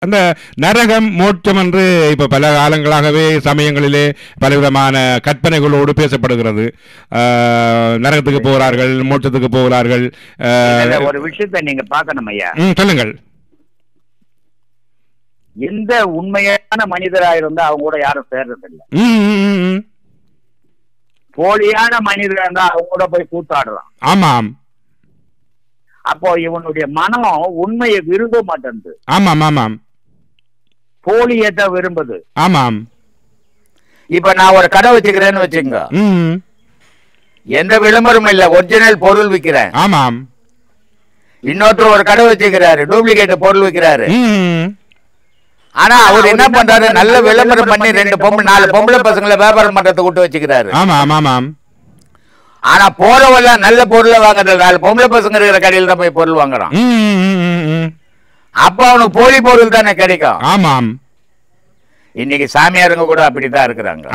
அந்த நரகம் மோட்சம் என்று இப்ப பல காலங்களாகவே சமயங்களிலே பலவிதமான கற்பனைகளோடு பேசப்படுகிறது ஆஹ், நரகத்துக்கு போகிறார்கள் மோட்சத்துக்கு போகிறார்கள் ஆஹ், இதுல ஒரு விஷயத்தை நீங்க பார்க்கணும் ஐயா ம், சொல்லுங்கள் எந்த உண்மையான மனிதரா இருந்தா அவங்க கூட யாரும் சேர்றது இல்ல ம், ம், ம், ம். போலியான மனிதரா இருந்தா அவங்க கூட போய் கூத்தாடுறான் ஆமாம் அப்போ இவனுடைய மனம் உண்மையை விரும்ப மாட்டேங்குது ஆமாம் ஆமாம் போலியத்தை விரும்புது ஆமாம் இப்ப நான் ஒரு கடை வச்சுக்கிறேன்னு வச்சுங்க ம் எந்த விளம்பரமும் இல்ல ஒரிஜினல் பொருள் விக்கிறேன் ஆமாம் இன்னொருத்தர் ஒரு கடை வச்சுக்கிறாரு டூப்ளிகேட் பொருள் விக்கிறாரு ம் ஆனா அவர் என்ன பண்றாரு நல்ல விளம்பரம் பண்ணி ரெண்டு பொம்பளை நாலு பொம்பளை பசங்களை வியாபாரம் பண்றதுக்கு விட்டு வச்சுக்கிறாரு ஆமாம் ஆமாம் ஆனா போறவெல்லாம் நல்ல பொருளை வாங்குறது நாலு பொம்பளை பசங்க இருக்கிற கடையில தான் போய் பொருள் வாங்குறான் ம், ம், ம், ம். அப்ப அவனுக்கு போலி பொருள் தானே கிடைக்கும் ஆமாம் இன்னைக்கு சாமியாருங்க கூட அப்படித்தான் இருக்கிறாங்க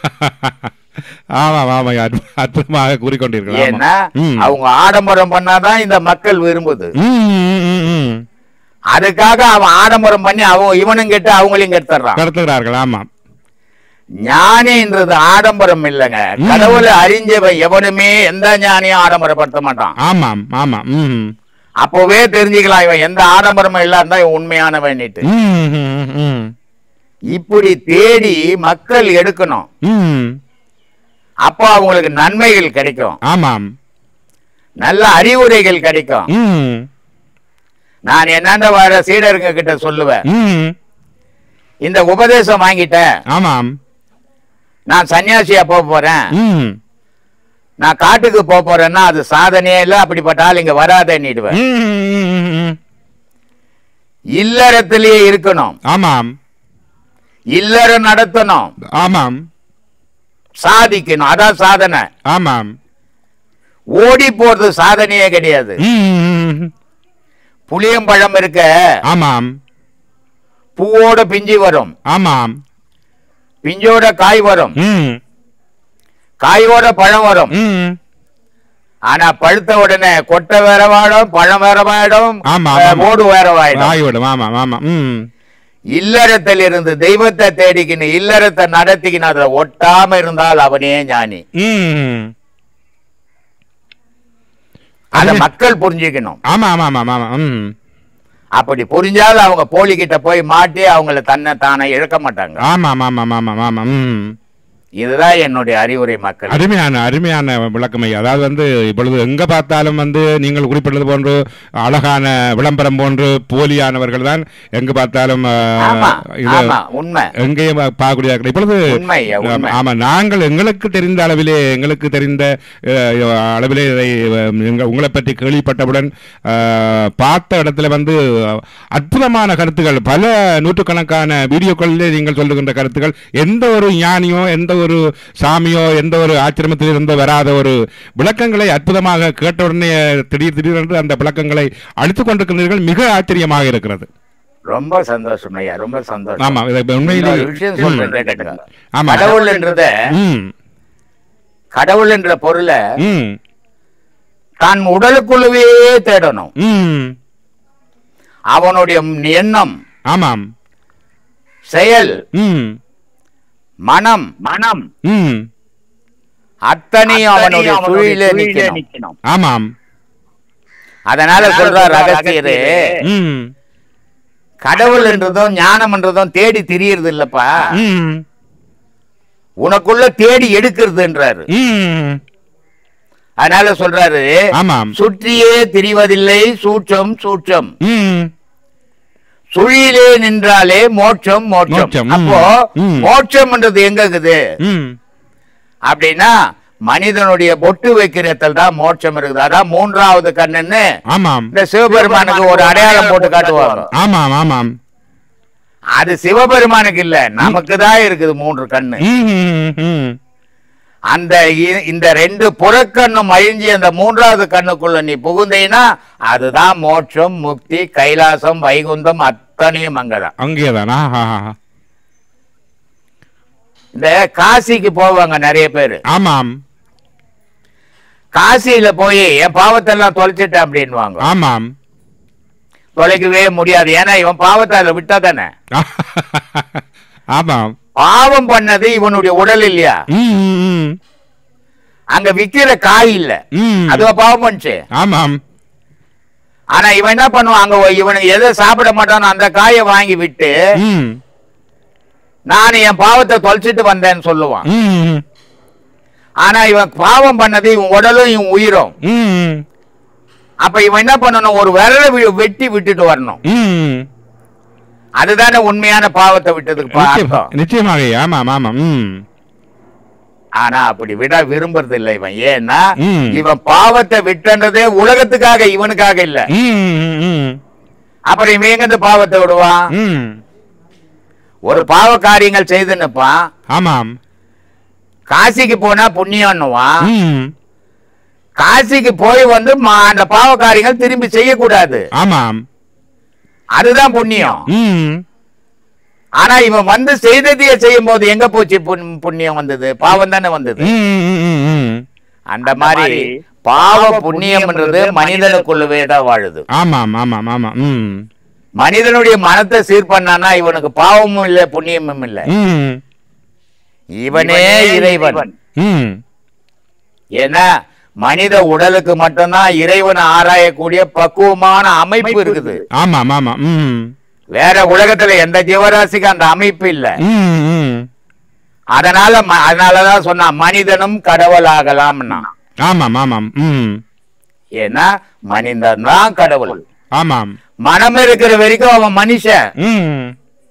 ஆமாம் ஆமாம் அற்பு- அற்புதமாக கூறிக்கொண்டிருக்கலாம் ஏன்னா ம். அவங்க ஆடம்பரம் பண்ணாதான் இந்த மக்கள் விரும்புது ம், ம், ம், ம். அதுக்காக அவன் ஆடம்பரம் பண்ணி அவன் இவனும் கெட்டு அவங்களையும் கெடுத்துறான் கடத்துகிறார்கள் ஆமாம் ஞானின்றது ஆடம்பரம் இல்லைங்க ம். கடவுளை அறிஞ்சவன் எவனுமே எந்த ஞானியும் ஆடம்பரப்படுத்த மாட்டான் ஆமாம் ஆமாம் ம் அப்பவே தெரிஞ்சுக்கலாம் இவன் எந்த ஆடம்பரமும் இல்லாம இவன் உண்மையானவன்னுட்டு ம், ம், ம். இப்படி தேடி மக்கள் எடுக்கணும் ம். அப்போ அவங்களுக்கு நன்மைகள் கிடைக்கும் ஆமாம் நல்ல அறிவுரைகள் கிடைக்கும் ம். நான் என்னென்ன வர சீடருங்க கிட்ட சொல்லுவேன் ம். இந்த உபதேசம் வாங்கிட்டேன் ஆமாம் நான் சன்னியாசியா போக போறேன் ம். நான் காட்டுக்கு போக போறேன்னா அது சாதனையே இல்ல அப்படிப்பட்ட ஆள் இங்க வராதன்னிடுவேன் ம், ம், ம். இல்லறத்திலேயே இருக்கணும் ஆமாம் இல்லறம் நடத்தணும் ஆமாம் சாதிக்கணும் அதான் சாதனை ஆமாம் ஓடி போறது சாதனையே கிடையாது ம். புளியம்பழம் இருக்க ஆமாம் பூவோட பிஞ்சு வரும் ஆமாம் பிஞ்சோட காய் வரும் ம். காயோட பழம் வரும் ம். ஆனா பழுத்த உடனே கொட்டை வேற வாடும் பழம் வேற வாடும் ஆமா, அஹ், ஆமா. ஓடு வேற வாயிடும் ஆகிவிடும் ஆமாம் ஆமாம் ம் இல்லறத்தில் இருந்து தெய்வத்தை தேடிக்கின்னு இல்லறத்தை நடத்திக்கின்னு அதுல ஒட்டாம இருந்தால் அவனே ஞானி ம். அத அது- மக்கள் புரிஞ்சுக்கணும் ஆமா ஆமா ஆமா ஆமா ம் அப்படி புரிஞ்சாலும் அவங்க போலி கிட்ட போய் மாட்டி அவங்கள தன்னை தானே இழக்க மாட்டாங்க ஆமா ஆமா ஆமா ஆமா ஆமா ம் இதுதான் என்னுடைய அறிவுரை மக்கள் அருமையான அருமையான விளக்கம் ஐயா அதாவது வந்து இப்பொழுது எங்க பார்த்தாலும் வந்து நீங்கள் குறிப்பிட்டது போன்று அழகான விளம்பரம் போன்று போலியானவர்கள் தான் எங்கு பார்த்தாலும் அஹ், ஆமா இது ஆமா உண்மை எங்கேயும் பார்க்கக்கூடிய இப்பொழுது உண்மை ஐயா, உண்மை. ஆமா நாங்கள் எங்களுக்கு தெரிந்த அளவிலே எங்களுக்கு தெரிந்த அஹ், அளவிலே இதை அஹ், எங்க- உங்களை பற்றி கேள்விப்பட்டவுடன் அஹ், பார்த்த இடத்துல வந்து அற்புதமான கருத்துக்கள் பல நூற்றுக்கணக்கான வீடியோக்களிலே நீங்கள் சொல்லுகின்ற கருத்துக்கள் எந்த ஒரு ஞானியோ எந்த ஒரு சாமியோ எந்த ஒரு ஆச்சிரமத்தில் இருந்து வராத ஒரு விளக்கங்களை அற்புதமாக கேட்டவுடனே திடீர் திடீரென்று அந்த விளக்கங்களை அளித்துக் கொண்டிருக்கிறீர்கள் மிக ஆச்சரியமாக இருக்கிறது ரொம்ப சந்தோஷம் ஐயா ரொம்ப சந்தோஷம் ஆமா இதை உண்மையிலே இன்னொரு விஷயம் சொல்றேன் கேட்டுங்க. ஆமா கடவுள்ன்றத ம் கடவுள் என்ற பொருளை ம் தான் உடலுக்குள்ளவே தேடணும் ம் அவனுடைய எண்ணம் ஆமாம் செயல் ம் மனம் மனம் ம் அத்தனையும் அவனுடைய அவனுடைய சுழியிலே சுழியிலே நிக்கணும் நிக்கணும் ஆமாம் அதனால சொல்றார் ரகசியரு ம் கடவுள் என்றதும் ஞானம் என்றதும் தேடி திரியறது இல்லப்பா ம் உனக்குள்ள தேடி எடுக்கிறதுன்றாரு ம் அதனால சொல்றாரு ஆமாம் சுற்றியே திரிவதில்லை சூட்சம் சூட்சம் ம் சுழியிலே நின்றாலே மோட்சம் மோட்சம் மோட்சம், ம். அப்போ ம். மோட்சம்ன்றது எங்க இருக்குது ம் அப்படின்னா மனிதனுடைய பொட்டு வைக்கிற இடத்துல தான் மோட்சம் இருக்குது அதான் மூன்றாவது கண்ணுன்னு ஆமாம் இந்த சிவபெருமானுக்கு ஒரு அடையாளம் போட்டு காட்டுவாங்க ஆமாம் ஆமாம் அது சிவபெருமானுக்கு இல்ல நமக்கு தான் இருக்குது மூன்று கண்ணு ம் ம், ம் அந்த இ- இந்த ரெண்டு புறக்கண்ணும் அழிஞ்சி அந்த மூன்றாவது கண்ணுக்குள்ள நீ புகுந்தீன்னா அதுதான் மோட்சம் முக்தி கைலாசம் வைகுந்தம் அத்தனையும் அங்கதான் அங்கேதானா ஆ, ஆ, ஆ. இந்த காசிக்கு போவாங்க நிறைய பேரு ஆமாம் காசியில போய் என் பாவத்தெல்லாம் தொலைச்சிட்டேன் அப்படின்வாங்க ஆமாம் தொலைக்கவே முடியாது ஏன்னா இவன் பாவத்தை அதுல விட்டா தானே ஆமாம் பாவம் பண்ணது இவனுடைய உடல் இல்லையா ம், ம், ம். அங்க விக்கிற காய் இல்ல ம். அதுவா பாவம் பண்ணுச்சு ஆமாம் ஆனா இவன் என்ன பண்ணுவான் அங்க இவனுக்கு எதை சாப்பிட மாட்டானோ அந்த காயை வாங்கி விட்டு ம். நான் என் பாவத்தை தொலைச்சிட்டு வந்தேன்னு சொல்லுவான் ம், ஆனா இவன் பாவம் பண்ணது இவன் உடலும் இவன் உயிரும் ம், அப்ப இவன் என்ன பண்ணணும் ஒரு விரலை வி- வெட்டி விட்டுட்டு வரணும் ம். அதுதானே உண்மையான பாவத்தை விட்டதுக்கு பா- நிச்சயம், அர்த்தம் நிச்சயமாக ஆமாம் ஆமாம் ம். ஆனா அப்படி விட விரும்புறது இல்ல இவன் ஏன்னா ம். இவன் பாவத்தை விட்டன்றதே உலகத்துக்காக இவனுக்காக இல்ல ம், ம், ம். அப்புறம் இவன் எங்க இருந்து பாவத்தை விடுவான் ம். ஒரு பாவ காரியங்கள் செய்து நிப்பான் ஆமாம் காசிக்கு போனா புண்ணியம்னுவான் ம். காசிக்கு போய் வந்து ம- அந்த பாவ காரியங்கள் திரும்பி செய்யக்கூடாது ஆமாம் அதுதான் புண்ணியம் ம். ஆனா இவன் வந்து செய்ததையே செய்யும் போது எங்க போச்சு புண்- புண்ணியம் வந்தது பாவம் தானே வந்தது ம், ம், ம், ம். அந்த மாதிரி பாவ புண்ணியம்ன்றது மனிதனுக்குள்ளவே தான் வாழுது ஆமாம் ஆமாம் ஆமாம் ம். மனிதனுடைய மனத்தை சீர் பண்ணானா இவனுக்கு பாவமும் இல்ல புண்ணியமும் இல்ல ம். இவனே இறைவன் ம். ஏன்னா மனித உடலுக்கு மட்டும்தான் இறைவனை ஆராயக்கூடிய பக்குவமான அமைப்பு இருக்குது ஆமாம் ஆமாம் ம். வேற உலகத்துல எந்த ஜீவராசிக்கு அந்த அமைப்பு இல்ல ம், ம். அதனால ம- அதனாலதான் சொன்னான் மனிதனும் கடவுளாகலாம்னா ஆமாம் ஆமாம் ம். ஏன்னா மனிதன் தான் கடவுள் ஆமாம் மனம் இருக்கிற வரைக்கும் அவன் மனுஷன் ம்.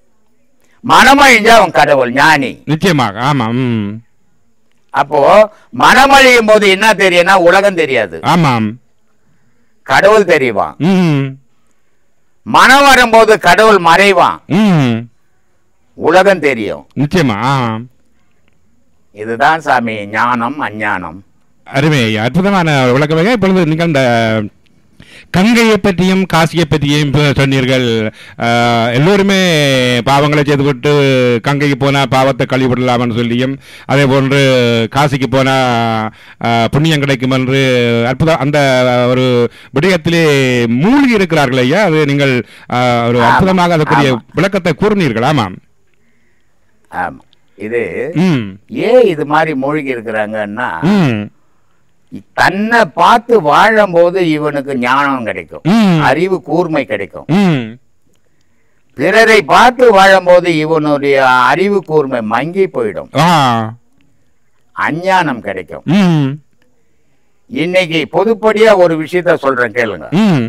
மனம் அழிஞ்சா அவன் கடவுள் ஞானி நிச்சயமாக ஆமாம் ம். அப்போ மனம் அழியும் போது என்ன தெரியும்னா உலகம் தெரியாது ஆமாம் கடவுள் தெரிவான் ம். மனம் வரும்போது கடவுள் மறைவான் ம். உலகம் தெரியும் நிச்சயமா ஆமாம் இதுதான் சாமி ஞானம் அஞ்ஞானம் அருமை ஐயா அற்புதமான விளக்கமாக இப்பொழுது நீங்கள் இந்த கங்கையை பற்றியும் காசியை பற்றியும் இப்ப சொன்னீர்கள் ஆஹ், எல்லோருமே பாவங்களை செய்துவிட்டு கங்கைக்கு போனால் பாவத்தை கழிவிடலாம்னு சொல்லியும் அதே போன்று காசிக்கு போனால் புண்ணியம் கிடைக்கும் என்று அற்புதம் அந்த ஒரு விடயத்திலே மூழ்கி இருக்கிறார்கள் ஐயா அது நீங்கள் ஆஹ், ஒரு ஆமாம், அற்புதமாக அதற்குரிய ஆமாம். விளக்கத்தை கூறினீர்கள் ஆமாம் ஆமா இது ம் ஏன் இது மாதிரி மூழ்கி இருக்கிறாங்கன்னா ம் தன்னை பார்த்து வாழும்போது இவனுக்கு ஞானம் கிடைக்கும் ம். அறிவு கூர்மை கிடைக்கும் ம் பிறரை பார்த்து வாழும்போது இவனுடைய அறிவு கூர்மை மங்கி போயிடும் ஆ அஞ்ஞானம் கிடைக்கும் ம் இன்னைக்கு பொதுப்படியா ஒரு விஷயத்த சொல்றேன் கேளுங்க ம்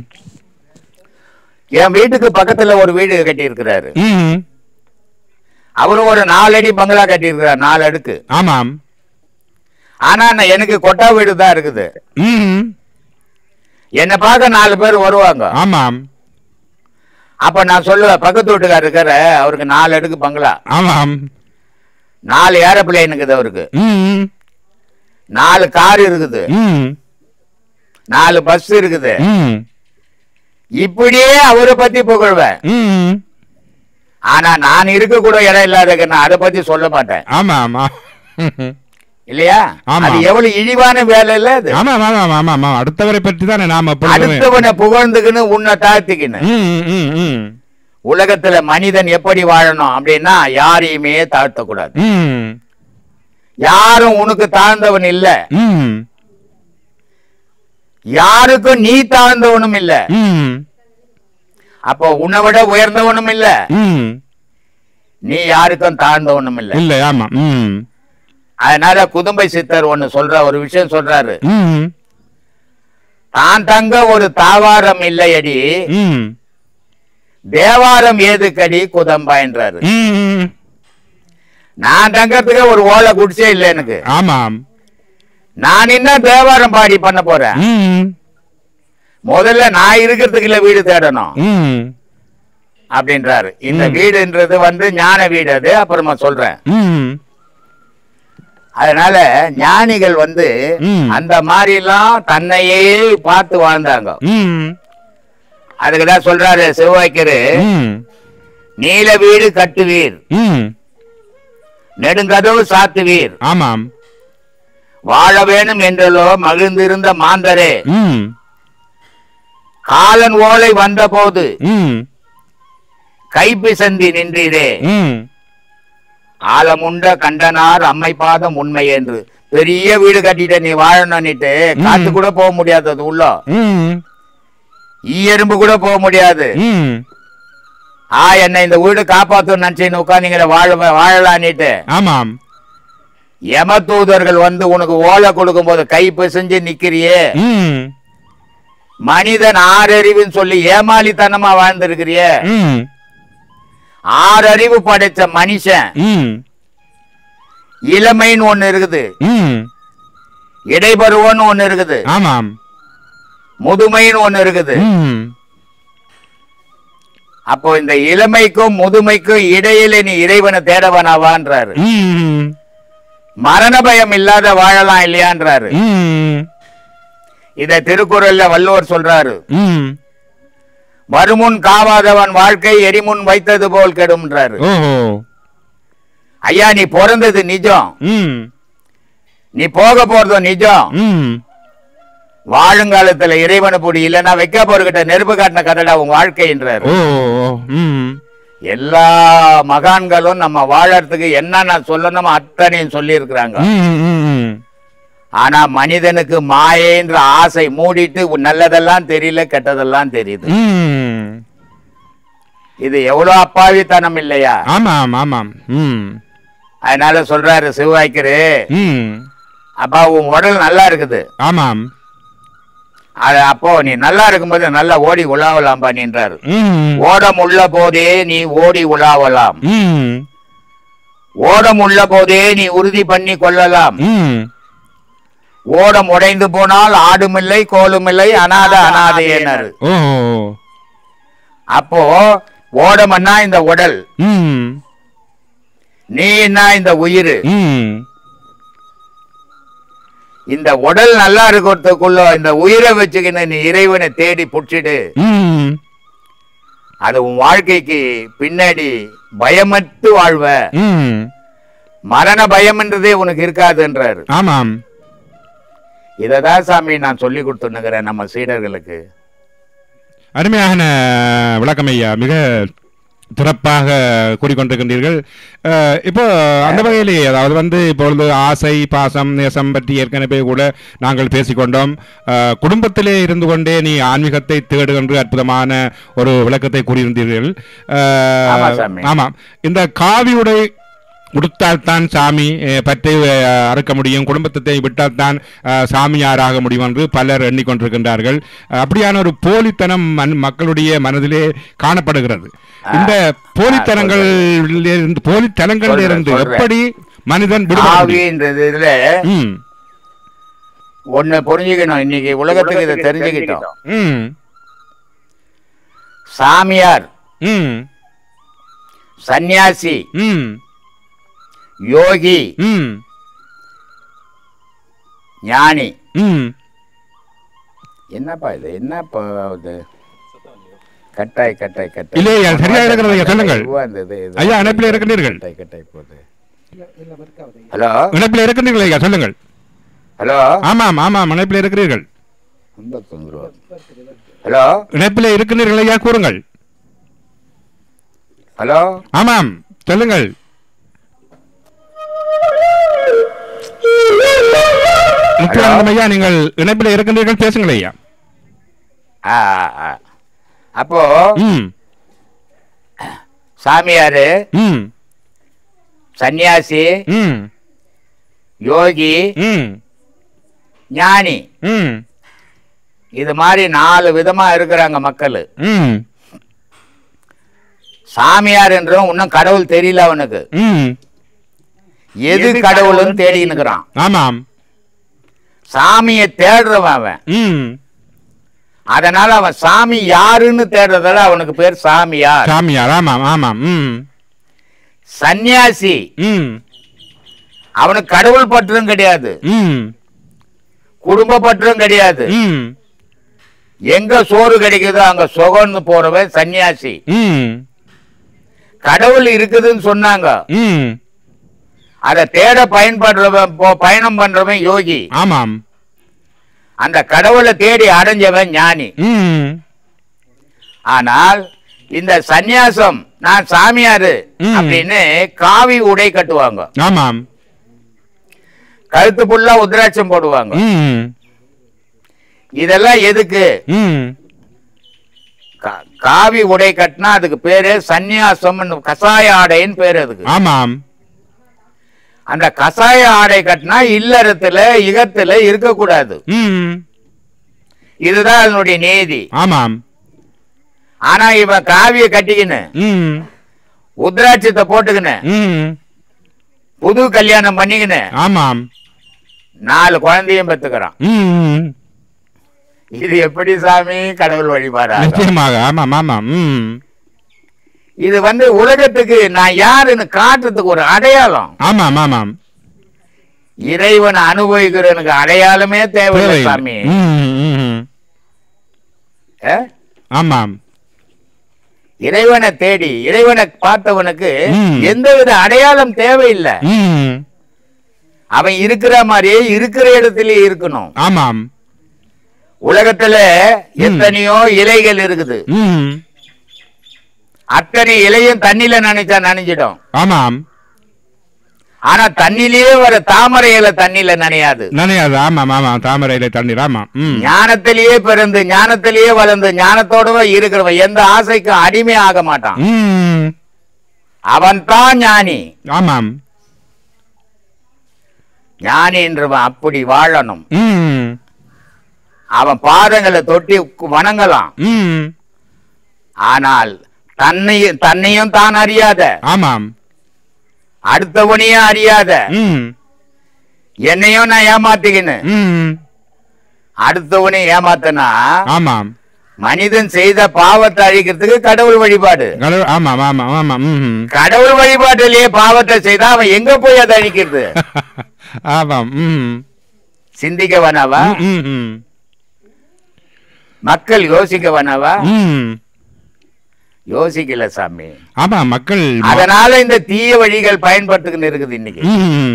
என் வீட்டுக்கு பக்கத்துல ஒரு வீடு கட்டி இருக்கிறாரு ம் அவரு ஒரு நாலு அடி பங்களா கட்டி இருக்கிறார் நாலு அடுக்கு ஆமாம் ஆனா நான் எனக்கு கொட்டா வீடு தான் இருக்குது ம் என்னை பார்க்க நாலு பேர் வருவாங்க ஆமாம் அப்ப நான் சொல்லுவேன் பக்கத்து வீட்டுக்காரர் இருக்காரு அவருக்கு நாலு அடுக்கு பங்களா ஆமாம் நாலு ஏரோப்ளேன் இருக்குது அவருக்கு ம் நாலு கார் இருக்குது ம் நாலு பஸ் இருக்குது ம் இப்படியே அவரை பத்தி புகழ்வேன் ம் ஆனா நான் இருக்க கூட இடம் இல்லாத நான் அதை பத்தி சொல்ல மாட்டேன் ஆமாம் ஆ- இல்லையா ஆமா. அது எவ்வளவு இழிவான வேலை இல்ல அது ஆமாம் ஆமாம் ஆமாம் ஆமாம் அடுத்தவரை பற்றி தானே நாம் எப்பொழுதுமே அடுத்தவனை புகழ்ந்துக்குன்னு உன்னை தாழ்த்திக்கின்னு ம் ம் ம் உலகத்துல மனிதன் எப்படி வாழணும் அப்படின்னா யாரையுமே தாழ்த்தக்கூடாது ம் யாரும் உனக்கு தாழ்ந்தவன் இல்ல ம் யாருக்கும் நீ தாழ்ந்தவனும் இல்ல ம் அப்போ உன்னை விட உயர்ந்தவனும் இல்ல ம் நீ யாருக்கும் தாழ்ந்தவனும் இல்ல இல்லை ஆமாம் ம் அதனால குதும்பை சித்தர் ஒண்ணு சொல்ற ஒரு விஷயம் சொல்றாரு ம் தான் தங்க ஒரு தாவாரம் இல்லையடி ம் தேவாரம் ஏதுக்கடி குதம்பான்றாரு ம் நான் தங்கறதுக்கு ஒரு ஓலை குடிச்சே இல்லை எனக்கு ஆமாம் நான் என்ன தேவாரம் பாடி பண்ண போறேன் ம் முதல்ல நான் இருக்கிறதுக்கு இல்ல வீடு தேடணும் ம் அப்படின்றாரு இந்த ம். வீடுன்றது வந்து ஞான வீடு அது அப்புறமா சொல்றேன் ம் அதனால ஞானிகள் வந்து ம். அந்த மாதிரி எல்லாம் தன்னையே பார்த்து வாழ்ந்தாங்க ம் அதுக்குதான் சொல்றாரு சிவவாய்க்கரு ம் நீல வீடு கட்டுவீர் ம் நெடுங்கதவு சாத்துவீர் ஆமாம் வாழ வேணும் என்றலோ மகிழ்ந்திருந்த மாந்தரே ம் காலன் ஓலை வந்தபோது ம் கைப்பிசந்தி நின்றீரே ம் ஆலமுண்ட கண்டனார் அம்மை பாதம் உண்மை என்று பெரிய வீடு கட்டிட்ட நீ வாழணும்னுட்டு காத்து கூட போக முடியாது அது உள்ள ம் ஈ எறும்பு கூட போக முடியாது ம் ஆ என்ன இந்த வீடு காப்பாத்தும் நினைச்சு உட்காந்தீங்க வாழ வாழலான்னுட்டு ஆமாம் யம தூதர்கள் வந்து உனக்கு ஓலை கொடுக்கும் போது கை பிசைஞ்சு நிக்கிறியே ம் மனிதன் ஆறறிவுன்னு சொல்லி ஏமாளித்தனமா வாழ்ந்திருக்கிறியே ம் ஆறறிவு படைச்ச மனுஷன் ம் இளமைன்னு ஒண்ணு இருக்குது ம் இடைபருவம்னு ஒண்ணு இருக்குது ஆமாம் முதுமைன்னு ஒண்ணு இருக்குது ம் அப்போ இந்த இளமைக்கும் முதுமைக்கும் இடையில நீ இறைவனை தேடவனாவான்றாரு ம் மரண பயம் இல்லாத வாழலாம் இல்லையான்றாரு ம் இத திருக்குறள்ல வள்ளுவர் சொல்றாரு ம் வருமுன் காவாதவன் வாழ்க்கை எரிமுன் வைத்தது போல் கெடும்ன்றாரு ஓஹோ ஐயா நீ பிறந்தது நிஜம் ம் நீ போக போறதும் நிஜம் ம் வாழுங்காலத்துல இறைவனை பொடி இல்லைன்னா வைக்க போறகிட்ட நெருப்பு காட்டின கதடா உன் வாழ்க்கைன்றாரு ஓ ம் எல்லா மகான்களும் நம்ம வாழறதுக்கு என்னென்ன சொல்லணுமோ அத்தனையும் சொல்லி இருக்கிறாங்க ம் ம் ஆனா மனிதனுக்கு மாயைன்ற ஆசை மூடிட்டு உன் நல்லதெல்லாம் தெரியல கெட்டதெல்லாம் தெரியுது ம் இது எவ்வளவு அப்பாவித்தனம் இல்லையா ஆமாம் ஆமாம் ம் அதனால சொல்றாரு சிவவாய்க்கரு ம் அப்பா உன் உடல் நல்லா இருக்குது ஆமாம் அது அப்போ நீ நல்லா இருக்கும்போது நல்லா ஓடி உலாவலாம் பண்ணின்றாரு ம் ஓடம் உள்ள போதே நீ ஓடி உலாவலாம் ம் ஓடம் உள்ள போதே நீ உறுதி பண்ணி கொள்ளலாம் ம் ஓடம் உடைந்து போனால் ஆடுமில்லை கோலுமில்லை அனாத அனாதையினர் ஓ அப்போ ஓடமன்னா இந்த உடல் ம் நீன்னா இந்த உயிர் ம் இந்த உடல் நல்லா இருக்கிறதுக்குள்ள இந்த உயிரை வச்சுக்கின்னு நீ இறைவனை தேடி புடிச்சிடு ம் அது உன் வாழ்க்கைக்கு பின்னாடி பயமற்று வாழ்வ ம் மரண பயம்ன்றதே உனக்கு இருக்காதுன்றாரு ஆமாம் இததான் சாமி நான் சொல்லி கொடுத்துன்னுக்கிறேன் நம்ம சீடர்களுக்கு அருமையான விளக்கம் ஐயா மிக சிறப்பாக கூறிக்கொண்டிருக்கின்றீர்கள் அஹ், இப்போ அந்த வகையிலே அதாவது வந்து இப்பொழுது ஆசை பாசம் நேசம் பற்றி ஏற்கனவே கூட நாங்கள் பேசிக்கொண்டோம் அஹ், குடும்பத்திலே இருந்து கொண்டே நீ ஆன்மீகத்தை தேடு என்று அற்புதமான ஒரு விளக்கத்தை கூறியிருந்தீர்கள் அஹ், ஆமா சாமி. ஆமாம் இந்த காவி உடை உடுத்தால்தான் சாமி அஹ், பற்றி அஹ், அறுக்க முடியும் குடும்பத்தை விட்டால்தான் அஹ், சாமியாராக முடியும் என்று பலர் எண்ணிக்கொண்டிருக்கின்றார்கள் அஹ், அப்படியான ஒரு போலித்தனம் மன் மக்களுடைய மனதிலே காணப்படுகிறது இந்த போலித்தனங்கள் இருந்து போலித்தனங்களில் சொல்றேன், இருந்து சொல்றேன். எப்படி மனிதன் விடுபட முடியும்? ஆவின்றது இதுல ம் ஒண்ணு புரிஞ்சுக்கணும் இன்னைக்கு உலகத்துக்கு இதை தெரிஞ்சுக்கிட்டோம் ம் சாமியார் ம் சந்நியாசி ம் யோகி ம் ஞானி ம் என்னப்பா இது என்னப்பா இது கட்டாய் கட்டாய் கட்டாய் இல்லையே, அது சரியா இருக்கிறது ஐயா, சொல்லுங்கள். இதுவா இருந்தது, இது. ஐயா, இணைப்பில் இருக்கின்றீர்கள். கட்டாய் கட்டாய் போகுது ஹலோ இணைப்பில் இருக்கின்றீர்கள் ஐயா சொல்லுங்கள் ஹலோ ஆமாம் ஆமாம் இணைப்பில் இருக்கிறீர்கள் ரொம்ப தொந்தரவு. ஹலோ இணைப்பில் இருக்கின்றீர்கள் ஐயா கூறுங்கள் ஹலோ ஆமாம் சொல்லுங்கள் நிச்சயானந்தம் ஐயா நீங்கள் இணைப்பில் இருக்கின்றீர்கள் பேசுங்கள் ஐயா ஆ ஆ, ஆ. அப்போ ம் சாமியாரு ம் சன்னியாசி ம் யோகி ம் ஞானி ம் இது மாதிரி நாலு விதமா இருக்கிறாங்க மக்கள் ம் சாமியார் என்றும் இன்னும் கடவுள் தெரியல அவனுக்கு ம் எது கடவுள்னு தேடி நிக்கிறான் ஆமாம் சாமியை தேடுறவன் அவன் ம் அதனால அவன் சாமி யாருன்னு தேடுறதால அவனுக்கு பேர் சாமியார் சாமியார் ஆமாம் ஆமாம் ம் சந்நியாசி ம் அவனுக்கு கடவுள் பற்றும் கிடையாது ம் குடும்ப பற்றும் கிடையாது ம் எங்க சோறு கிடைக்குதோ அங்க சுகம்னு போறவன் சன்னியாசி ம் கடவுள் இருக்குதுன்னு சொன்னாங்க ம் அதை தேட பயன்படுறவன் போ- பயணம் பண்றவன் யோகி ஆமாம் அந்த கடவுளை தேடி அடைஞ்சவன் ஞானி ம் ஆனால் இந்த சந்நியாசம் நான் சாமியாரு ம். அப்படின்னு காவி உடை கட்டுவாங்க ஆமாம் கழுத்து புல்லா உத்ராட்சம் போடுவாங்க ம் இதெல்லாம் எதுக்கு ம் கா- காவி உடை கட்டினா அதுக்கு பேரு சந்நியாசம் கசாய ஆடைன்னு பேரு அதுக்கு ஆமாம் அந்த கசாய ஆடை கட்டினா இல்லறத்துல இகத்துல இருக்கக்கூடாது ம் இதுதான் அதனுடைய நீதி ஆமாம் ஆனா இவன் காவிய கட்டிக்கின்னு ம் உத்ராட்சத்தை போட்டுக்கின்னு ம் புது கல்யாணம் பண்ணிக்கின்னு ஆமாம் நாலு குழந்தையும் பெத்துக்கிறான் ம் இது எப்படி சாமி கடவுள் வழிபாடா நிச்சயமாக ஆமாம் ஆமாம் ம் இது வந்து உலகத்துக்கு நான் யாருன்னு காட்டுறதுக்கு ஒரு அடையாளம் ஆமாம் ஆமாம் இறைவனை அனுபவிக்கிறவனுக்கு அடையாளமே தேவையில்லை தேவை. சாமி ம், ம், ஆ? ஆமாம் இறைவனை தேடி இறைவனை பார்த்தவனுக்கு ம். எந்தவித அடையாளம் தேவையில்லை ம் அவன் இருக்கிற மாதிரியே இருக்கிற இடத்திலே இருக்கணும் ஆமாம் உலகத்துல எத்தனையோ இலைகள் இருக்குது ம் அத்தனை இலையும் தண்ணில நனைச்சா நனைஞ்சிடும் ஆமாம் ஆனா தண்ணிலேயே வர தாமரை இலை தண்ணில நனையாது நனையாது ஆமாம் ஆமாம் தாமரையில தண்ணீர் ஆமாம் ம் ஞானத்திலேயே பிறந்து ஞானத்திலேயே வளர்ந்து ஞானத்தோடவே இருக்கிறவன் எந்த ஆசைக்கும் அடிமை ஆக மாட்டான் ம் அவன் தான் ஞானி ஆமாம் ஞானின்றவன் அப்படி வாழணும் ம் அவன் பாதங்களை தொட்டி வணங்கலாம் ம் ஆனால் தன்னையும் தன்னையும் தான் அறியாத ஆமாம் அடுத்தவனையும் அறியாத ம் என்னையும் நான் ஏமாத்திக்கின்னு ம் அடுத்தவனையும் ஏமாத்தனா ஆமாம் மனிதன் செய்த பாவத்தை அழிக்கிறதுக்கு கடவுள் வழிபாடு கடவுள் ஆமாம் ஆமாம் ஆமாம் ம் கடவுள் வழிபாட்டிலேயே பாவத்தை செய்தா அவன் எங்க போய் அதை அழிக்கிறது ஆமாம் ம் சிந்திக்க வேணாவா ம், ம் ம் மக்கள் யோசிக்க வேணாவா ம் யோசிக்கல சாமி ஆமாம் மக்கள் அதனால இந்த தீய வழிகள் பயன்படுத்துக்கின்னு இருக்குது இன்னைக்கு ம்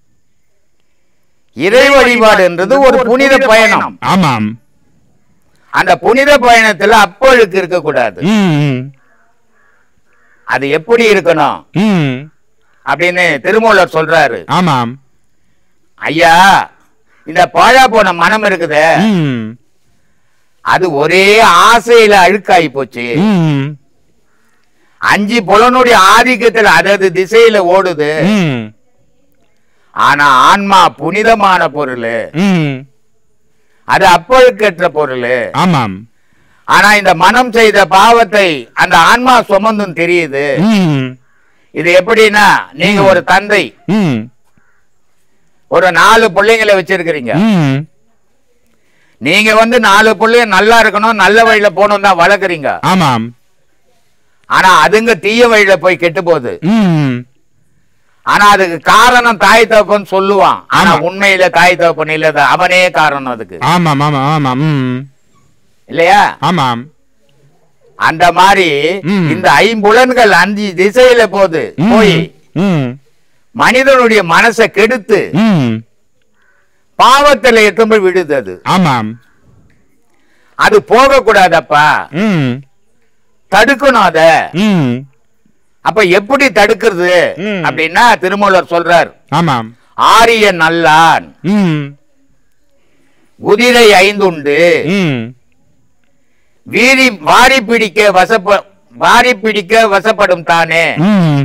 இறை வழிபாடுன்றது ஒரு புனித பயணம் ஆமாம் அந்த புனித பயணத்துல அப்பொழுக்கு இருக்க கூடாது ம் அது எப்படி இருக்கணும் ம் அப்படின்னு திருமூலர் சொல்றாரு ஆமாம் ஐயா இந்த பாழா போன மனம் இருக்குதே ம் அது ஒரே ஆசையில அழுக்காயி போச்சு ம் அஞ்சு புலனுடைய ஆதிக்கத்துல அதது திசையில ஓடுது ம் ஆனா ஆன்மா புனிதமான பொருள் ம் அது அப்பழுக்கற்ற பொருள் ஆமாம் ஆனா இந்த மனம் செய்த பாவத்தை அந்த ஆன்மா சுமந்தும் தெரியுது ம் இது எப்படின்னா நீங்க ஒரு தந்தை ம் ஒரு நாலு பிள்ளைங்களை வச்சிருக்கிறீங்க ம் நீங்க வந்து நாலு பிள்ளைங்க நல்லா இருக்கணும் நல்ல வழியில போகணும் தான் வளர்க்குறீங்க ஆமாம் ஆனா அதுங்க தீய வழியில போய் கெட்டு போகுது ம் ஆனா அதுக்கு காரணம் தாய் தகப்பன் சொல்லுவான் ஆனா ஆமா. உண்மையில தாய் தகப்பன் இல்ல அது அவனே காரணம் அதுக்கு ஆமாம் ஆமாம் ஆமாம் ம் இல்லையா ஆமாம் அந்த மாதிரி ம். இந்த ஐம்புலன்கள் அஞ்சு திசையில போகுது ம். போய் ம் மனிதனுடைய மனசை கெடுத்து ம் பாவத்துல எட்டும்போது விடுது அது ஆமாம் அது போக கூடாதப்பா ம் தடுக்கணும் அத ம் அப்ப எப்படி தடுக்கிறது ம். அப்படின்னா திருமூலர் சொல்றார் ஆமாம் ஆரிய நல்லான் ம் குதிரை ஐந்துண்டு ம் வீரி வாரி பிடிக்க வசப்ப வாரி பிடிக்க வசப்படும் தானே ம்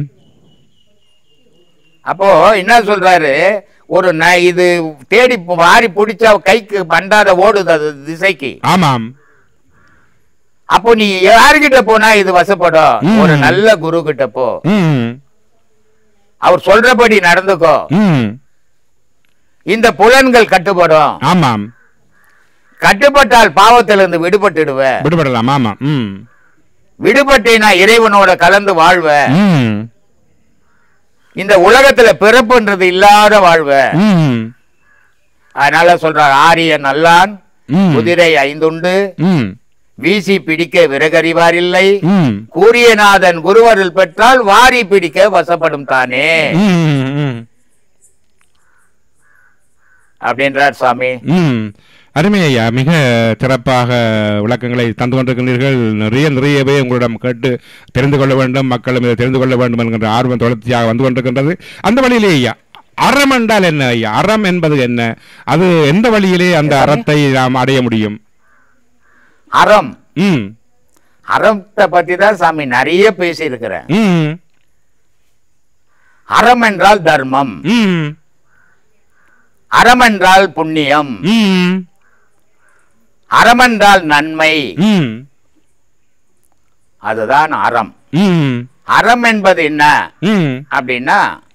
அப்போ என்ன சொல்றாரு ஒரு ந- இது தேடி போ- வாரி பிடிச்சா கைக்கு பண்டாத ஓடுது அது திசைக்கு ஆமாம் அப்போ நீ யாருகிட்ட போனா இது வசப்படும் ம். ஒரு நல்ல குரு கிட்ட போ ம் அவர் சொல்றபடி நடந்துக்கோ ம் இந்த புலன்கள் கட்டுப்படும் ஆமாம் கட்டுப்பட்டால் பாவத்திலிருந்து விடுபட்டுடுவ விடுபடலாம் ஆமாம் ம் விடுபட்டேனா இறைவனோட கலந்து வாழ்வ ம் இந்த உலகத்துல பிறப்புன்றது இல்லாத வாழ்வ ம் அதனால சொல்றார் ஆரிய நல்லான் ம் குதிரை ஐந்துண்டு ம் வீசி பிடிக்க விறகறிவாரில்லை ம் கூரியநாதன் குருவருள் பெற்றால் வாரி பிடிக்க வசப்படும் தானே ம் ம் அப்படின்றார் சுவாமி ம் அருமை ஐயா மிக சிறப்பாக விளக்கங்களை தந்து கொண்டிருக்கிறீர்கள் நிறைய நிறையவே உங்களிடம் கேட்டு தெரிந்து கொள்ள வேண்டும் மக்களும் இதை தெரிந்து கொள்ள வேண்டும் என்கின்ற ஆர்வம் தொடர்ச்சியாக வந்து கொண்டிருக்கின்றது அந்த வழியிலே ஐயா அறம் என்றால் என்ன ஐயா அறம் என்பது என்ன அது எந்த வழியிலே அந்த அறத்தை நாம் அடைய முடியும் அறம் ம் அறத்தை பத்தி தான் சாமி நிறைய பேசி இருக்கிறேன் ம் அறம் என்றால் தர்மம் ம் அறம் என்றால் புண்ணியம் ம் அறம் என்றால் நன்மை ம் அதுதான் அறம் ம் அறம் என்பது என்ன ம் அப்படின்னா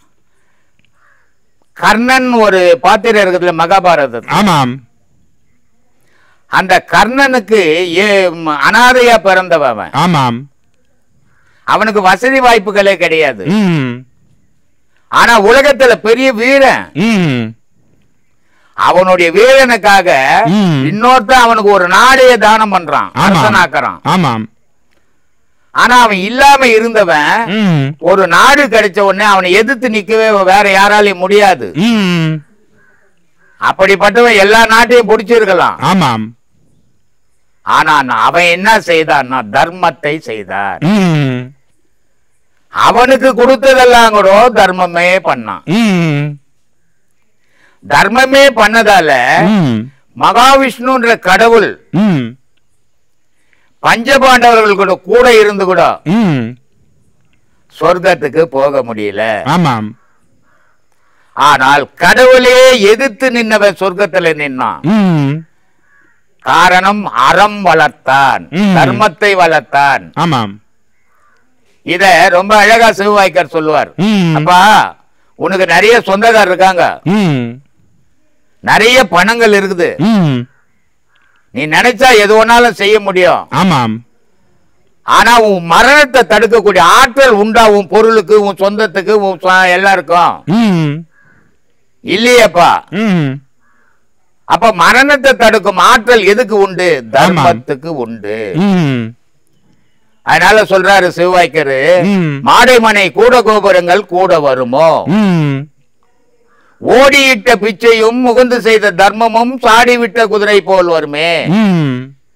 கர்ணன் ஒரு பாத்திரம் இருக்குதுல மகாபாரதத்தில் ஆமாம் அந்த கர்ணனுக்கு ஏ- ம- அனாதையா பிறந்தவன் அவன். ஆமாம் அவனுக்கு வசதி வாய்ப்புகளே கிடையாது ம் ஆனா உலகத்துல பெரிய வீரன் ம் அவனுடைய வீரனுக்காக ம். இன்னொருத்தன் அவனுக்கு ஒரு நாடையே தானம் பண்றான் ஆமாம் அரசனாக்குறான் ஆமாம் ஆனா அவன் இல்லாம இருந்தவன் ம் ஒரு நாடு கிடைச்ச உடனே அவனை எதிர்த்து நிக்கவே வேற யாராலையும் முடியாது ம் அப்படிப்பட்டவன் எல்லா நாட்டையும் பிடிச்சிருக்கலாம் ஆமாம் ஆனா நான் அவன் என்ன செய்தான்னா தர்மத்தை செய்தார் ம் அவனுக்கு கொடுத்ததெல்லாம் கூட தர்மமே பண்ணான் ம் தர்மமே பண்ணதால ம் மகாவிஷ்ணுன்ற கடவுள் ம் பஞ்சபாண்டவர்கள் கூட கூட இருந்து கூட ம் சொர்க்கத்துக்கு போக முடியல ஆமாம் ஆனால் கடவுளே எதிர்த்து நின்னவன் சொர்க்கத்துல நின்னான் ம் காரணம் அறம் வளர்த்தான் ம். தர்மத்தை வளர்த்தான் ஆமாம் இத ரொம்ப அழகா சிவவாய்க்கர் சொல்லுவார் ம் அப்பா உனக்கு நிறைய சொந்தக்காரர் இருக்காங்க ம் நிறைய பணங்கள் இருக்குது ம் நீ நினைச்சா எது வேணாலும் செய்ய முடியும் ஆமாம் ஆனா உன் மரணத்தை தடுக்கக்கூடிய ஆற்றல் உண்டா உன் பொருளுக்கு உன் சொந்தத்துக்கு உன் சொ- எல்லாருக்கும் ம் இல்லையேப்பா ம் அப்ப மரணத்தை தடுக்கும் ஆற்றல் எதுக்கு உண்டு தர்மத்துக்கு உண்டு ம் அதனால சொல்றாரு சிவவாய்க்கரு ம். மாடைமனை கூட கோபுரங்கள் கூட வருமோ ம் ஓடியிட்ட பிச்சையும் முகுந்து செய்த தர்மமும் சாடிவிட்ட குதிரை போல் வருமே ம்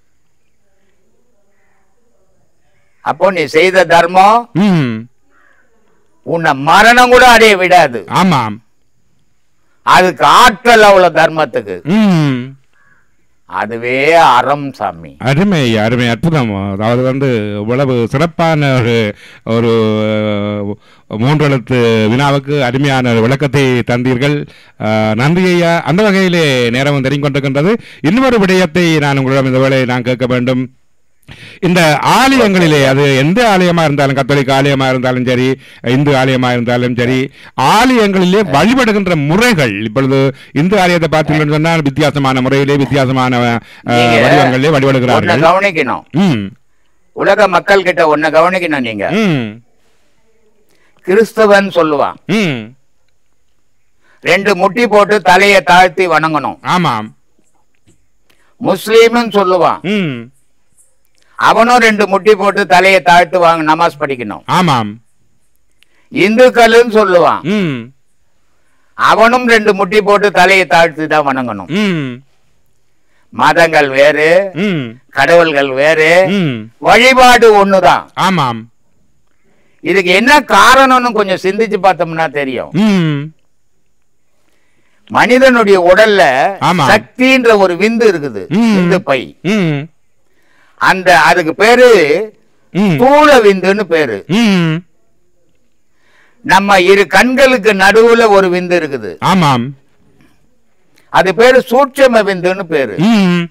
அப்போ நீ செய்த தர்மம் ம் உன்னை மரணம் கூட அடைய விடாது ஆமாம் அதுக்கு ஆற்றல் அவ்வளவு தர்மத்துக்கு ம் அதுவே அறம் சாமி அருமை அருமை அற்புதம் அதாவது வந்து இவ்வளவு சிறப்பான ஒரு ஒரு அஹ், மூன்றெழுத்து வினாவுக்கு அருமையான ஒரு விளக்கத்தை தந்தீர்கள் அஹ், நன்றி ஐயா அந்த வகையிலே நேரம் தெரிந்து கொண்டிருக்கின்றது இன்னொரு விடயத்தை நான் உங்களிடம் இந்த வேளை நான் கேட்க வேண்டும் இந்த ஆலயங்களிலே அது எந்த ஆலயமா இருந்தாலும் கத்தோலிக்க ஆலயமா இருந்தாலும் சரி இந்து ஆலயமா இருந்தாலும் சரி ஆலயங்களிலே வழிபடுகின்ற முறைகள் இப்பொழுது இந்து ஆலயத்தை பார்த்தீங்கன்னு சொன்னால் வித்தியாசமான முறையிலே வித்தியாசமான அஹ், நீங்க வடிவங்களிலே ஒன்ன வழிபடுகிறார்கள் கவனிக்கணும் ம் உலக மக்கள் கிட்ட ஒன்ன கவனிக்கணும் நீங்க ம் கிறிஸ்தவன் சொல்லுவான் ம் ரெண்டு முட்டி போட்டு தலையை தாழ்த்தி வணங்கணும் ஆமாம் முஸ்லீம்னு சொல்லுவான் ம் அவனும் ரெண்டு முட்டி போட்டு தலையை தாழ்த்து வாங்க நமாஸ் படிக்கணும் ஆமாம் இந்துக்கள்னு சொல்லுவான் ம் அவனும் ரெண்டு முட்டி போட்டு தலையை தாழ்த்தி தான் வணங்கணும் ம் மதங்கள் வேறு ம் கடவுள்கள் வேறு ம் வழிபாடு ஒண்ணுதான் ஆமாம் இதுக்கு என்ன காரணம்னு கொஞ்சம் சிந்திச்சு பார்த்தோம்னா தெரியும் ம் மனிதனுடைய உடல்ல ஆமா. சக்தின்ற ஒரு விந்து இருக்குது ம். விந்து பை ம் அந்த அதுக்கு பேரு ம் தூள விந்துன்னு பேரு ம் நம்ம இரு கண்களுக்கு நடுவுல ஒரு விந்து இருக்குது ஆமாம் அது பேரு சூட்சம விந்துன்னு பேரு ம்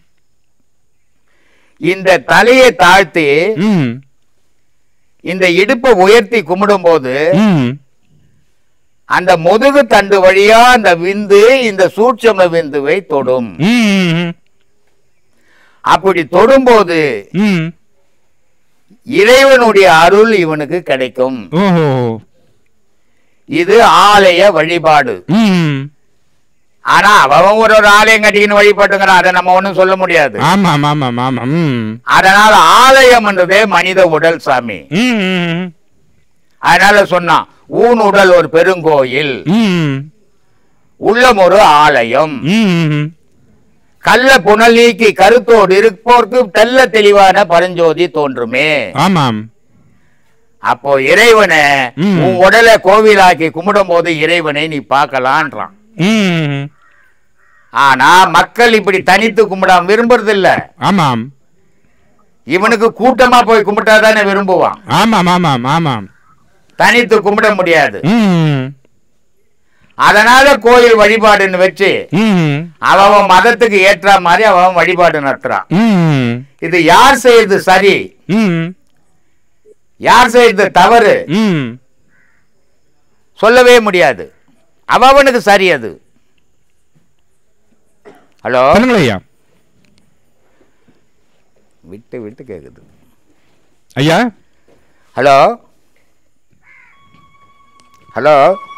இந்த தலையை தாழ்த்தி ம் இந்த இடுப்பை உயர்த்தி கும்பிடும் போது ம் அந்த முதுகு தண்டு வழியா அந்த விந்து இந்த சூட்சம விந்துவை தொடும் ம் அப்படி தொடும்போது ம் இறைவனுடைய அருள் இவனுக்கு கிடைக்கும் ஓஹோ இது ஆலய வழிபாடு ம் ஆனா அவன் ஒரு ஒரு ஆலயம் கட்டிக்கின்னு வழிபட்டுங்கிறான் அதை நம்ம ஒண்ணும் சொல்ல முடியாது ஆமாம் ஆமாம் ஆமாம் ம் அதனால ஆலயம்ன்றதே மனித உடல் சாமி ம் ம் அதனால சொன்னான் ஊன் உடல் ஒரு பெருங்கோயில் ம் உள்ளம் ஒரு ஆலயம் ம் கள்ள புனல் நீக்கி கருத்தோடு இருப்போர்க்கு தெல்ல தெளிவான பரஞ்சோதி தோன்றுமே ஆமாம் அப்போ இறைவனை ம். உன் உடலை கோவிலாக்கி கும்பிடும் போது இறைவனை நீ பார்க்கலான்றான் ம் ஆனா மக்கள் இப்படி தனித்து கும்பிடாம விரும்புறது இல்ல ஆமாம் இவனுக்கு கூட்டமா போய் கும்பிட்டாதானே விரும்புவான் ஆமாம் ஆமாம் ஆமாம் தனித்து கும்பிட முடியாது ம் அதனால கோயில் வழிபாடுன்னு வச்சு ம் அவன் மதத்துக்கு ஏற்ற மாதிரி அவன் வழிபாடு நடத்துறான் ம் இது யார் செய்யறது சரி ம் யார் செய்யறது தவறு ம் சொல்லவே முடியாது அவனுக்கு சரி அது ஹலோ சொல்லுங்கள் ஐயா விட்டு விட்டு கேக்குது ஐயா ஹலோ ஹலோ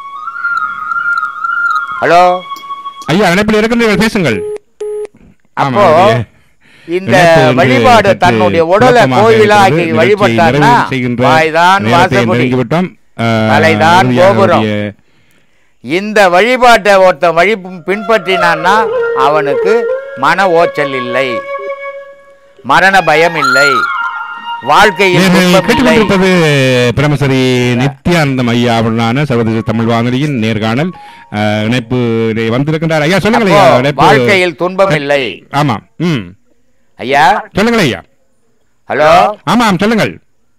ஹலோ ஐயா இணைப்பில் இருக்கின்றீர்கள் பேசுங்கள் அப்போ ஆமாம், ஐயா. இந்த இணைப்பு வந்து வழிபாடு சற்று தன்னுடைய உடலை குழப்பமாக கோயிலாக்கி இருக்கிறது. வழிபட்டார்னா நிகழ்ச்சியை நிறைவு செய்கின்ற வாய்தான் நேரத்தை வாசப்படி நெருங்கிவிட்டோம். ஆஹ், தலைதான் இறுதியாக கோபுரம். அவருடைய- இந்த வழிபாட்டை ஒருத்தன் வழி பின்பற்றினான்னா அவனுக்கு மன ஓச்சல் இல்லை மரண பயம் இல்லை வாழ்க்கையில் நீங்கள் துன்பம் இல்லை கேட்டுக்கொண்டிருப்பது பிரமசரி நித்யானந்தம் ஐயா அவர்களான சர்வதேச தமிழ் வானொலியின் நேர்காணல் ஆஹ், இணைப்பு வந்திருக்கின்றார் ஐயா சொல்லுங்கள் ஐயா அப்போ இணைப்பு வாழ்க்கையில் துன்பம் இல்லை ஆமாம் ம் ஐயா சொல்லுங்கள் ஐயா ஹலோ ஆமாம் சொல்லுங்கள்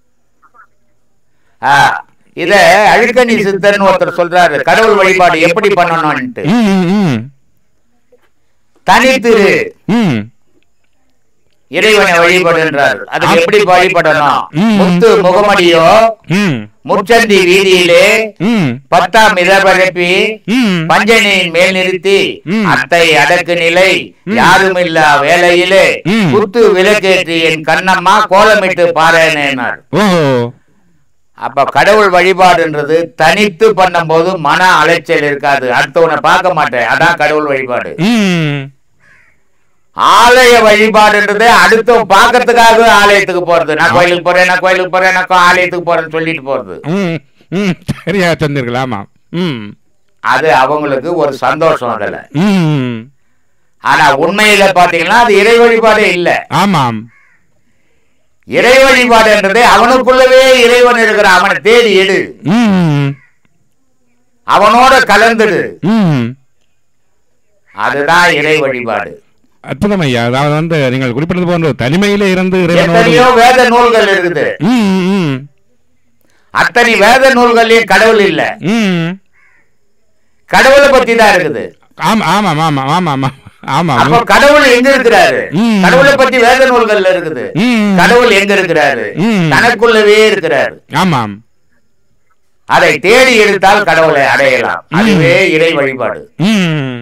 ஆ, இத அழுக்கணி சித்தர்னு ஒருத்தர் சொல்றாரு கடவுள் வழிபாடு எப்படி பண்ணணும்னுட்டு ம் ம், ம் தனித்திரு ம் இறைவனை வழிபடுன்றார் அதுக்கு எப்படி வழிபடணும் ம். முத்து முகமடியோ ம் முச்சந்தி வீதியிலே ம் பத்தாம் இதழ்பரப்பி ம் பஞ்சனையின் மேல் நிறுத்தி ம். அத்தை அடக்கு நிலை ம். யாருமில்லா வேலையிலே ம். குத்து விளக்கேற்றி என் கண்ணம்மா கோலமிட்டு பாருன்னார் ஓஹோ அப்ப கடவுள் வழிபாடுன்றது தனித்து பண்ணும்போது மன அலைச்சல் இருக்காது அடுத்தவனை பார்க்க மாட்டேன் அதான் கடவுள் வழிபாடு ம் ஆலய வழிபாடுன்றது அடுத்தவன் பார்க்கறதுக்காக ஆலயத்துக்கு போறது நான் கோயிலுக்கு போறேன் நான் கோயிலுக்கு போறேன் நான் கோ- ஆலயத்துக்கு போறேன்னு சொல்லிட்டு போறது ம் ம் சரியா சொன்னீர்கள் ஆமாம் ம் அது அவங்களுக்கு ஒரு சந்தோஷம் அதுல ம் ஆனா உண்மையில பாத்தீங்கன்னா அது இறை வழிபாடே இல்ல ஆமாம் இறை வழிபாடுன்றது அவனுக்குள்ளவே இறைவன் இருக்கிறான் அவனை தேடி எடு ம் அவனோட கலந்துடு ம் அதுதான் இறை வழிபாடு அற்புதம் ஐயா அதாவது வந்து நீங்கள் குறிப்பிட்டது போன்ற தனிமையிலே இருந்து இறைவனோடு எத்தனையோ வேத நூல்கள் இருக்குது ம் ம் அத்தனை வேத நூல்கள்லயும் கடவுள் இல்ல ம் கடவுளை பத்தி தான் இருக்குது ஆமாம் ஆமாம் ஆமாம் ஆமாம் ஆமாம் அப்ப ஆமாம் கடவுள் எங்க இருக்கிறாரு ம். கடவுளை பத்தி வேத நூல்கள்ல இருக்குது ம் கடவுள் எங்க இருக்கிறாரு ம். தனக்குள்ளவே இருக்கிறாரு ஆமாம் அதை தேடி எடுத்தால் கடவுளை அடையலாம் அதுவே இறை வழிபாடு ம்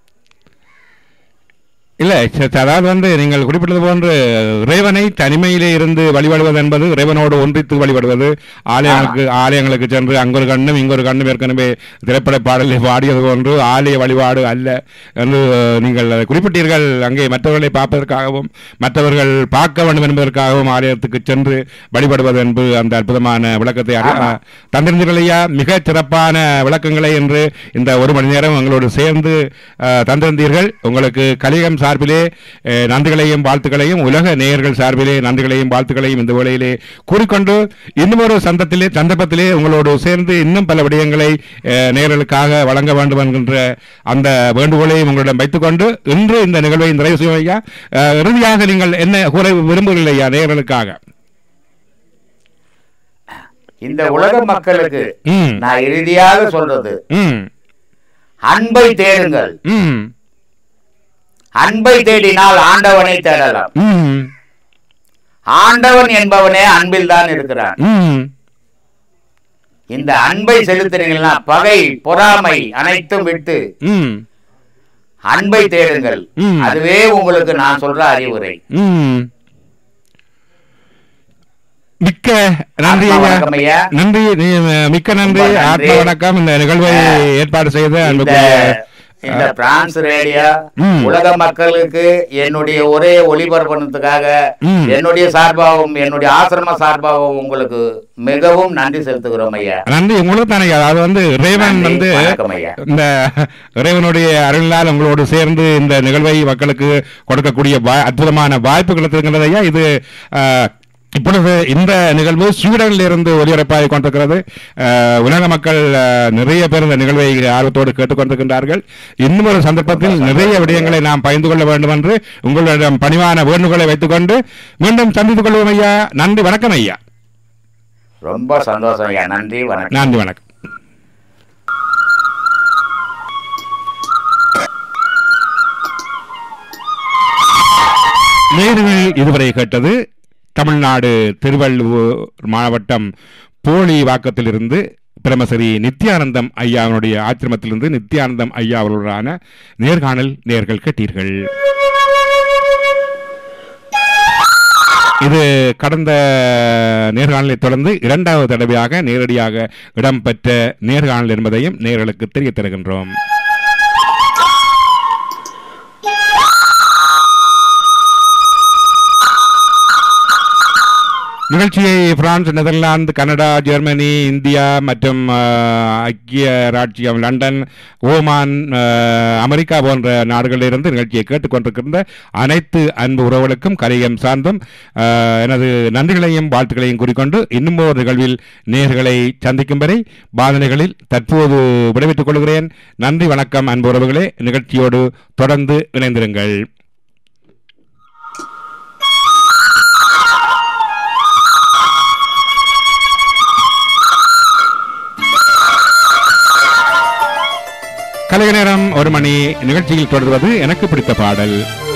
இல்லை ச- அதாவது வந்து நீங்கள் குறிப்பிட்டது போன்று இறைவனை தனிமையிலே இருந்து வழிபடுவது என்பது இறைவனோடு ஒன்றித்து வழிபடுவது ஆலயங்களுக்கு ஆலயங்களுக்கு சென்று அங்கொரு கண்ணும் இங்கொரு கண்ணும் ஏற்கனவே திரைப்பட பாடலில் பாடியது போன்று ஆலய வழிபாடு அல்ல என்று நீங்கள் அதை குறிப்பிட்டீர்கள் அங்கே மற்றவர்களை பார்ப்பதற்காகவும் மற்றவர்கள் பார்க்க வேண்டும் என்பதற்காகவும் ஆலயத்துக்கு சென்று வழிபடுவது என்பது அந்த அற்புதமான விளக்கத்தை அறி- ஆமா. தந்திருந்தீர்கள் ஐயா மிக சிறப்பான விளக்கங்களை என்று இந்த ஒரு மணி நேரம் எங்களோடு சேர்ந்து அஹ், தந்திருந்தீர்கள் உங்களுக்கு கலிகம் சார்பிலே அஹ், நன்றிகளையும் வாழ்த்துக்களையும் உலக நேயர்கள் சார்பிலே நன்றிகளையும் வாழ்த்துக்களையும் இந்த வேளையிலே கூறிக்கொண்டு இன்னும் ஒரு சந்தத்திலே சந்தர்ப்பத்திலே உங்களோடு சேர்ந்து இன்னும் பல விடயங்களை அஹ், நேயர்களுக்காக வழங்க வேண்டும் என்கின்ற அந்த வேண்டுகோளையும் உங்களிடம் வைத்துக்கொண்டு இன்று இந்த நிகழ்வை நிறைவு செய்வோம் ஐயா அஹ், இறுதியாக நீங்கள் என்ன கூற விரும்புகிறீர்கள் ஐயா நேயர்களுக்காக இந்த உலக மக்களுக்கு ம் நான் இறுதியாக சொல்றது ம் அன்பை தேடுங்கள் ம் அன்பை தேடினால் ஆண்டவனை தேடலாம் ம் ஆண்டவன் என்பவனே அன்பில் தான் இருக்கிறான் ம் இந்த அன்பை செலுத்தினீங்கன்னா பகை பொறாமை அனைத்தும் விட்டு ம் அன்பை தேடுங்கள் ம். அதுவே உங்களுக்கு நான் சொல்ற அறிவுரை ம் மிக்க நன்றி ஆத்மா ஐயா வணக்கம் ஐயா. நன்றி நீ- மிக்க நன்றி ரொம்ப நன்றி. ஆத்ம வணக்கம் இந்த நிகழ்வை ஏற்பாடு செய்த இந்த அன்புக்குரிய இந்த பிரான்ஸ் ரேடியோ ம். உலக மக்களுக்கு என்னுடைய ஒரே ஒளிபரப்பணத்துக்காக ம். என்னுடைய சார்பாகவும் என்னுடைய ஆசிரம சார்பாகவும் உங்களுக்கு மிகவும் நன்றி செலுத்துகிறோம் ஐயா நன்றி உங்களுக்கு தானே ஐயா. அது வந்து இறைவன் நன்றி, வந்து வணக்கம் ஐயா. இந்த இறைவனுடைய அருளால் உங்களோடு சேர்ந்து இந்த நிகழ்வை மக்களுக்கு கொடுக்கக்கூடிய வா- அற்புதமான வாய்ப்புகள் இருக்கின்றது ஐயா இது ஆஹ், இப்பொழுது இந்த நிகழ்வு ஸ்வீடனில் இருந்து ஒலிபரப்பாகி கொண்டிருக்கிறது ஆஹ், உலக மக்கள் ஆஹ், நிறைய பேர் இந்த நிகழ்வை ஆர்வத்தோடு கேட்டுக்கொண்டிருக்கின்றார்கள் இன்னும் ஒரு சந்தர்ப்பத்தில் நிறைய விடயங்களை நாம் பகிர்ந்து கொள்ள வேண்டும் என்று உங்களிடம் பணிவான வேண்டுகோளை வைத்துக்கொண்டு மீண்டும் சந்தித்துக் கொள்வோம் ஐயா நன்றி வணக்கம் ஐயா ரொம்ப சந்தோஷம் ஐயா நன்றி வணக்கம் நன்றி வணக்கம் நேர்கள் இதுவரை கேட்டது தமிழ்நாடு திருவள்ளூர் மாவட்டம் போலி வாக்கத்திலிருந்து பிரமசரி நித்யானந்தம் ஐயாவுடைய ஆசிரமத்திலிருந்து நித்யானந்தம் ஐயா அவர்களுடனான நேர்காணல் நேர்கள் கேட்டீர்கள் இது கடந்த நேர்காணலை தொடர்ந்து இரண்டாவது தடவையாக நேரடியாக இடம்பெற்ற நேர்காணல் என்பதையும் நேர்களுக்கு தெரிய தருகின்றோம் நிகழ்ச்சியை France Netherlands Canada Germany India மற்றும் அஹ், ஐக்கிய ராஜ்யம் லண்டன் ஓமான் அஹ், அமெரிக்கா போன்ற நாடுகளிலிருந்து நிகழ்ச்சியை கேட்டுக்கொண்டிருக்கின்ற அனைத்து அன்பு உறவுகளுக்கும் கரையம் சார்ந்தும் அஹ், எனது நன்றிகளையும் வாழ்த்துக்களையும் கூறிக்கொண்டு இன்னும் ஒரு நிகழ்வில் நேர்களை சந்திக்கும் வரை பாதனைகளில் தற்போது விடைபெற்றுக் கொள்கிறேன் நன்றி வணக்கம் அன்பு உறவுகளே நிகழ்ச்சியோடு தொடர்ந்து இணைந்திருங்கள் கலைஞர் நேரம் ஒரு மணி நிகழ்ச்சியில் தொடர்வது எனக்கு பிடித்த பாடல்